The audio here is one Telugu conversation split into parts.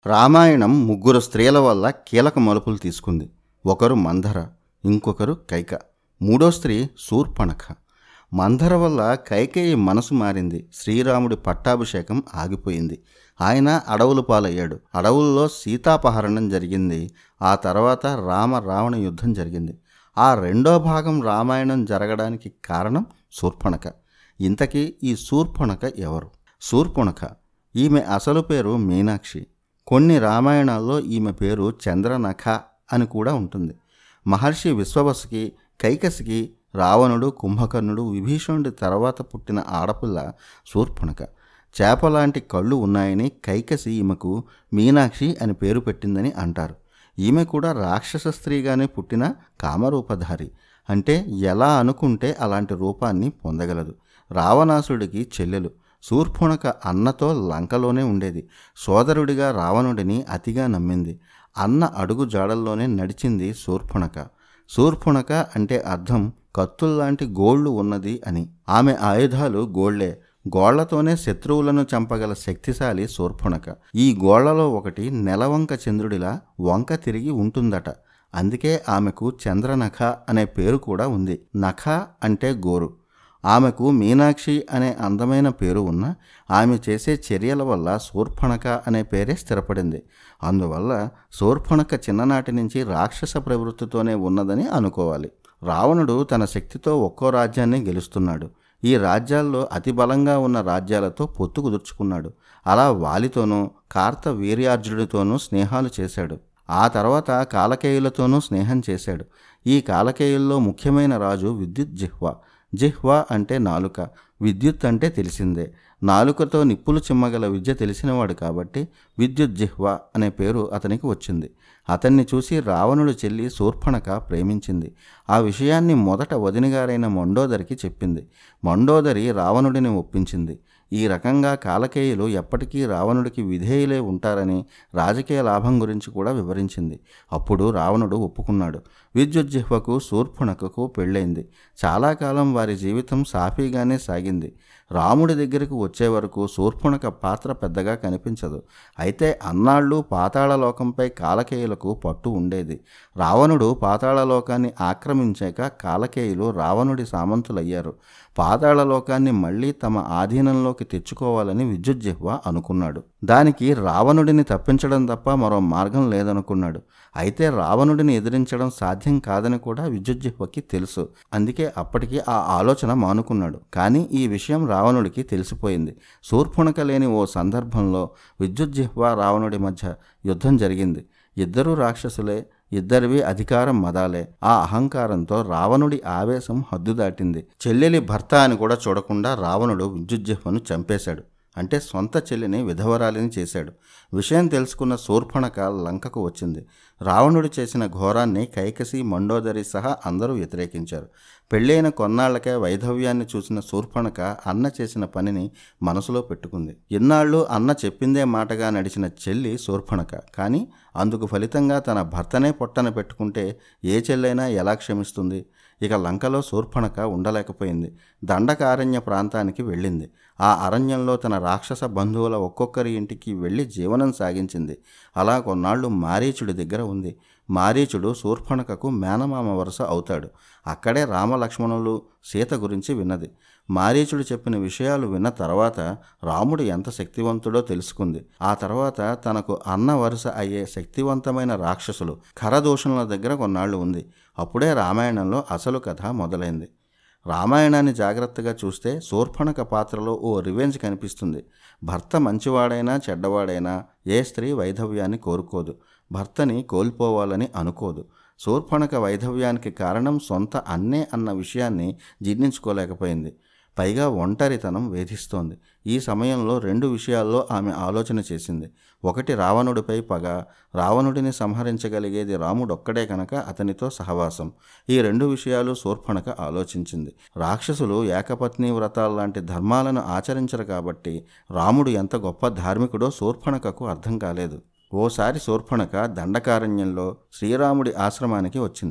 రామాయణం ముగ్గురు స్త్రీల వల్ల కీలక మలుపులు తీసుకుంది ఒకరు మంధర ఇంకొకరు కైక మూడో స్త్రీ శూర్పణఖ మంధర వల్ల కైకేయి మనసు మారింది శ్రీరాముడి పట్టాభిషేకం ఆగిపోయింది ఆయన అడవులు పాలయ్యాడు అడవుల్లో సీతాపహరణం జరిగింది ఆ తర్వాత రామ రావణ యుద్ధం జరిగింది ఆ రెండో భాగం రామాయణం జరగడానికి కారణం శూర్పణఖ ఇంతకీ ఈ శూర్పణఖ ఎవరు శూర్పణఖ ఈమె అసలు పేరు మీనాక్షి కొన్ని రామాయణాల్లో ఈమె పేరు చంద్రనఖ అని కూడా ఉంటుంది మహర్షి విశ్వవసుకి కైకసికి రావణుడు కుంభకర్ణుడు విభీషణుడి తర్వాత పుట్టిన ఆడపిల్ల శూర్పణఖ చేపలాంటి కళ్ళు ఉన్నాయని కైకసి ఈమెకు మీనాక్షి అని పేరు పెట్టిందని అంటారు ఈమె కూడా రాక్షస స్త్రీగానే పుట్టిన కామరూపధారి అంటే ఎలా అనుకుంటే అలాంటి రూపాన్ని పొందగలదు రావణాసుడికి చెల్లెలు శూర్పణఖ అన్నతో లంకలోనే ఉండేది సోదరుడిగా రావణుడిని అతిగా నమ్మింది అన్న అడుగు జాడల్లోనే నడిచింది శూర్పణఖ శూర్పణఖ అంటే అర్థం కత్తుల్లాంటి గోళ్ళు ఉన్నది అని ఆమె ఆయుధాలు గోళ్లే గోళ్లతోనే శత్రువులను చంపగల శక్తిశాలి శూర్పణఖ ఈ గోళ్లలో ఒకటి నెలవంక చంద్రుడిలా వంక తిరిగి ఉంటుందట అందుకే ఆమెకు చంద్రనఖ అనే పేరు కూడా ఉంది నఖ అంటే గోరు ఆమెకు మీనాక్షి అనే అందమైన పేరు ఉన్న ఆమె చేసే చర్యల వల్ల శూర్పణఖ అనే పేరే స్థిరపడింది అందువల్ల శూర్పణఖ చిన్ననాటి నుంచి రాక్షస ప్రవృత్తితోనే ఉన్నదని అనుకోవాలి రావణుడు తన శక్తితో ఒక్కో రాజ్యాన్ని గెలుస్తున్నాడు ఈ రాజ్యాల్లో అతి బలంగా ఉన్న రాజ్యాలతో పొత్తు కుదుర్చుకున్నాడు అలా వాలితోనూ కార్త వీర్యార్జునుడితోనూ స్నేహాలు చేశాడు ఆ తర్వాత కాలకేయులతోనూ స్నేహం చేశాడు ఈ కాలకేయుల్లో ముఖ్యమైన రాజు విద్యుత్ జిహ్వ జిహ్వ అంటే నాలుక విద్యుత్ అంటే తెలిసిందే నాలుకతో నిప్పులు చిమ్మగల విద్య తెలిసినవాడు కాబట్టి విద్యుత్ జిహ్వ అనే పేరు అతనికి వచ్చింది అతన్ని చూసి రావణుడు చెల్లి శూర్పణక ప్రేమించింది ఆ విషయాన్ని మొదట వదినగారైన మండోదరికి చెప్పింది మండోదరి రావణుడిని ఒప్పించింది ఈ రకంగా కాలకేయులు ఎప్పటికీ రావణుడికి విధేయులే ఉంటారని రాజకీయ లాభం గురించి కూడా వివరించింది అప్పుడు రావణుడు ఒప్పుకున్నాడు విద్యుజ్జిహ్వకు శూర్పణకకు పెళ్ళైంది చాలా కాలం వారి జీవితం సాఫీగానే సాగింది రాముడి దగ్గరికి వచ్చే వరకు శూర్పణక పాత్ర పెద్దగా కనిపించదు అయితే అన్నాళ్ళు పాతాళలోకంపై కాలకేయులకు పట్టు ఉండేది రావణుడు పాతాళలోకాన్ని ఆక్రమించాక కాలకేయులు రావణుడి సామంతులయ్యారు పాతాళలోకాన్ని మళ్ళీ తమ ఆధీనంలోకి తెచ్చుకోవాలని విద్యుజ్జిహ్వ అనుకున్నాడు దానికి రావణుడిని తప్పించడం తప్ప మరో మార్గం లేదనుకున్నాడు అయితే రావణుడిని ఎదిరించడం సాధ్యం కాదని కూడా విద్యుజ్జిహ్వకి తెలుసు అందుకే అప్పటికి ఆ ఆలోచన మానుకున్నాడు కానీ ఈ విషయం రావణుడికి తెలిసిపోయింది శూర్పుణక లేని ఓ సందర్భంలో విద్యుజ్జిహ్వ రావణుడి మధ్య యుద్ధం జరిగింది ఇద్దరూ రాక్షసులే ఇద్దరివి అధికారం మదాలే ఆ అహంకారంతో రావణుడి ఆవేశం హద్దు దాటింది చెల్లెలి భర్త అని కూడా చూడకుండా రావణుడు విద్యుజ్జిహ్వను చంపేశాడు అంటే సొంత చెల్లిని విధవరాలిని చేశాడు విషయం తెలుసుకున్న శూర్పణక లంకకు వచ్చింది రావణుడు చేసిన ఘోరాన్ని కైకసి మండోదరి సహా అందరూ వ్యతిరేకించారు పెళ్ళైన కొన్నాళ్లకే వైధవ్యాన్ని చూసిన శూర్పణక అన్న చేసిన పనిని మనసులో పెట్టుకుంది ఇన్నాళ్ళు అన్న చెప్పిందే మాటగా నడిచిన చెల్లి శూర్పణక కానీ అందుకు ఫలితంగా తన భర్తనే పొట్టన పెట్టుకుంటే ఏ చెల్లైనా ఎలా క్షమిస్తుంది ఇక లంకలో శూర్పణక ఉండలేకపోయింది దండకారణ్య ప్రాంతానికి వెళ్ళింది ఆ అరణ్యంలో తన రాక్షస బంధువుల ఒక్కొక్కరి ఇంటికి వెళ్ళి జీవనం సాగించింది అలా కొన్నాళ్ళు మారీచుడి దగ్గర ఉంది మారీచుడు శూర్పణకకు మేనమామ వరుస అవుతాడు అక్కడే రామలక్ష్మణులు సీత గురించి విన్నది మారీచుడు చెప్పిన విషయాలు విన్న తర్వాత రాముడు ఎంత శక్తివంతుడో తెలుసుకుంది ఆ తర్వాత తనకు అన్న వరుస అయ్యే శక్తివంతమైన రాక్షసులు ఖరదూషణల దగ్గర కొన్నాళ్ళు ఉంది అప్పుడే రామాయణంలో అసలు కథ మొదలైంది రామాయణాన్ని జాగ్రత్తగా చూస్తే శూర్పణక పాత్రలో ఓ రివెంజ్ కనిపిస్తుంది భర్త మంచివాడైనా చెడ్డవాడైనా ఏ స్త్రీ వైధవ్యాన్ని కోరుకోదు భర్తని కోల్పోవాలని అనుకోదు శూర్పణక వైధవ్యానికి కారణం సొంత అన్నే అన్న విషయాన్ని జీర్ణించుకోలేకపోయింది పైగా ఒంటరితనం వేధిస్తోంది ఈ సమయంలో రెండు విషయాల్లో ఆమె ఆలోచన చేసింది ఒకటి రావణుడిపై పగ రావణుడిని సంహరించగలిగేది రాముడొక్కడే కనుక అతనితో సహవాసం ఈ రెండు విషయాలు శూర్పణక ఆలోచించింది రాక్షసులు ఏకపత్ని వ్రతాల్లాంటి ధర్మాలను ఆచరించరు కాబట్టి రాముడు ఎంత గొప్ప ధార్మికుడో శూర్పణకకు అర్థం కాలేదు ఓసారి శూర్పణక దండకారణ్యంలో శ్రీరాముడి ఆశ్రమానికి వచ్చింది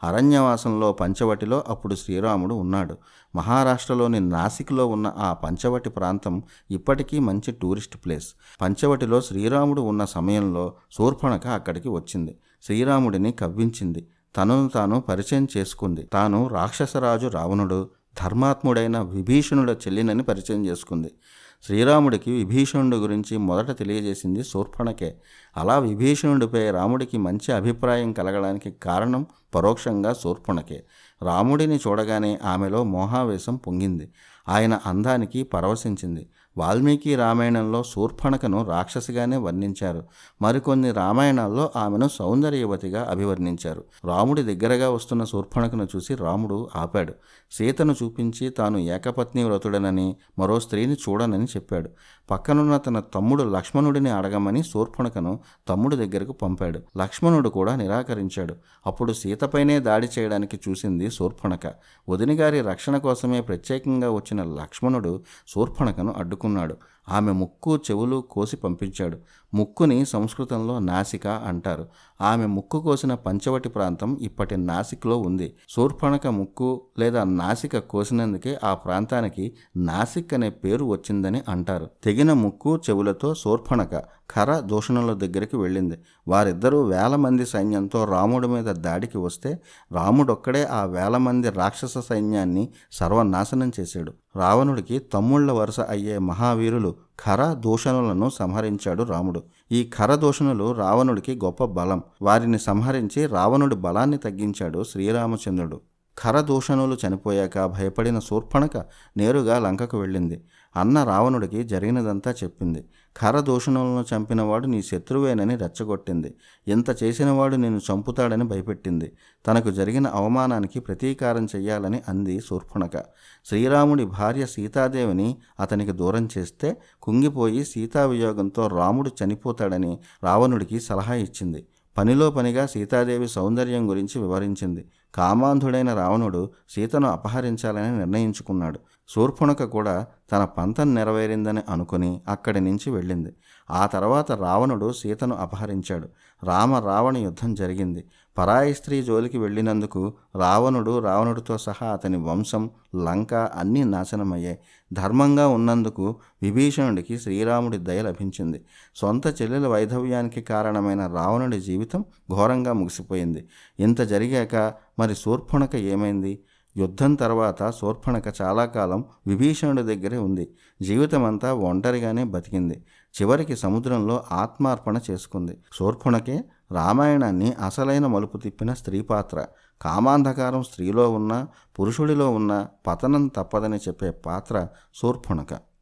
అరణ్యవాసంలో పంచవటిలో అప్పుడు శ్రీరాముడు ఉన్నాడు మహారాష్ట్రలోని నాసిక్లో ఉన్న ఆ పంచవటి ప్రాంతం ఇప్పటికీ మంచి టూరిస్ట్ ప్లేస్ పంచవటిలో శ్రీరాముడు ఉన్న సమయంలో శూర్పణఖ అక్కడికి వచ్చింది శ్రీరాముడిని కవ్వించింది తనను తాను పరిచయం చేసుకుంది తాను రాక్షసరాజు రావణుడు ధర్మాత్ముడైన విభీషణుడ చెల్లినని పరిచయం చేసుకుంది శ్రీరాముడికి విభీషణుడి గురించి మొదట తెలియజేసింది శూర్పణకే అలా విభీషణుడిపై రాముడికి మంచి అభిప్రాయం కలగడానికి కారణం పరోక్షంగా శూర్పణకే రాముడిని చూడగానే ఆమెలో మోహావేశం పొంగింది ఆయన అందానికి పరవశించింది వాల్మీకి రామాయణంలో శూర్పణకను రాక్షసిగానే వర్ణించారు మరికొన్ని రామాయణాల్లో ఆమెను సౌందర్యవతిగా అభివర్ణించారు రాముడి దగ్గరగా వస్తున్న శూర్పణకను చూసి రాముడు ఆపాడు సీతను చూపించి తాను ఏకపత్ని వ్రతుడనని మరో స్త్రీని చూడనని చెప్పాడు పక్కనున్న తన తమ్ముడు లక్ష్మణుడిని అడగమని శూర్పణకను తమ్ముడి దగ్గరకు పంపాడు లక్ష్మణుడు కూడా నిరాకరించాడు అప్పుడు సీతపైనే దాడి చేయడానికి చూసింది శూర్పణక వదినగారి రక్షణ కోసమే ప్రత్యేకంగా వచ్చిన లక్ష్మణుడు శూర్పణకను అడ్డుకున్నాడు ఆమె ముక్కు చెవులు కోసి పంపించాడు ముక్కుని సంస్కృతంలో నాసిక అంటారు ఆమె ముక్కు కోసిన పంచవటి ప్రాంతం ఇప్పటి నాసిక్లో ఉంది శూర్పణక ముక్కు లేదా నాసిక కోసినందుకే ఆ ప్రాంతానికి నాసిక్ అనే పేరు వచ్చిందని అంటారు తెగిన ముక్కు చెవులతో శూర్పణక ఖర దూషణుల దగ్గరికి వెళ్ళింది వారిద్దరూ వేల మంది సైన్యంతో రాముడి మీద దాడికి వస్తే రాముడొక్కడే ఆ వేల మంది రాక్షస సైన్యాన్ని సర్వనాశనం చేశాడు రావణుడికి తమ్ముళ్ల వరుస అయ్యే మహావీరులు ఖర దూషణులను సంహరించాడు రాముడు ఈ ఖర దూషణులు రావణుడికి గొప్ప బలం వారిని సంహరించి రావణుడి బలాన్ని తగ్గించాడు శ్రీరామచంద్రుడు ఖరదూషణులు చనిపోయాక భయపడిన శూర్పణక నేరుగా లంకకు వెళ్ళింది అన్న రావణుడికి జరిగినదంతా చెప్పింది ఖరదూషణులను చంపినవాడు నీ శత్రువేనని రెచ్చగొట్టింది ఇంత చేసినవాడు నిన్ను చంపుతాడని భయపెట్టింది తనకు జరిగిన అవమానానికి ప్రతీకారం చెయ్యాలని అంది శూర్పణక శ్రీరాముడి భార్య సీతాదేవిని అతనికి దూరం చేస్తే కుంగిపోయి సీతావియోగంతో రాముడు చనిపోతాడని రావణుడికి సలహా ఇచ్చింది పనిలో పనిగా సీతాదేవి సౌందర్యం గురించి వివరించింది కామాంధుడైన రావణుడు సీతను అపహరించాలని నిర్ణయించుకున్నాడు శూర్పణక కూడా తన పంతం నెరవేరిందని అనుకుని అక్కడి నుంచి వెళ్ళింది ఆ తర్వాత రావణుడు సీతను అపహరించాడు రామ రావణ యుద్ధం జరిగింది పరాయి స్త్రీ జోలికి వెళ్ళినందుకు రావణుడు రావణుడితో సహా అతని వంశం లంక అన్నీ నాశనమయ్యాయి ధర్మంగా ఉన్నందుకు విభీషణుడికి శ్రీరాముడి దయ లభించింది సొంత చెల్లెల వైధవ్యానికి కారణమైన రావణుడి జీవితం ఘోరంగా ముగిసిపోయింది ఇంత జరిగాక మరి శూర్పణక ఏమైంది యుద్ధం తర్వాత శూర్పణక చాలా కాలం విభీషణుడి దగ్గరే ఉంది జీవితమంతా ఒంటరిగానే బతికింది చివరికి సముద్రంలో ఆత్మార్పణ చేసుకుంది శూర్పణకే రామాయణాన్ని అసలైన మలుపు తిప్పిన స్త్రీ పాత్ర కామాంధకారం స్త్రీలో ఉన్న పురుషుడిలో ఉన్న పతనం తప్పదని చెప్పే పాత్ర శూర్పణక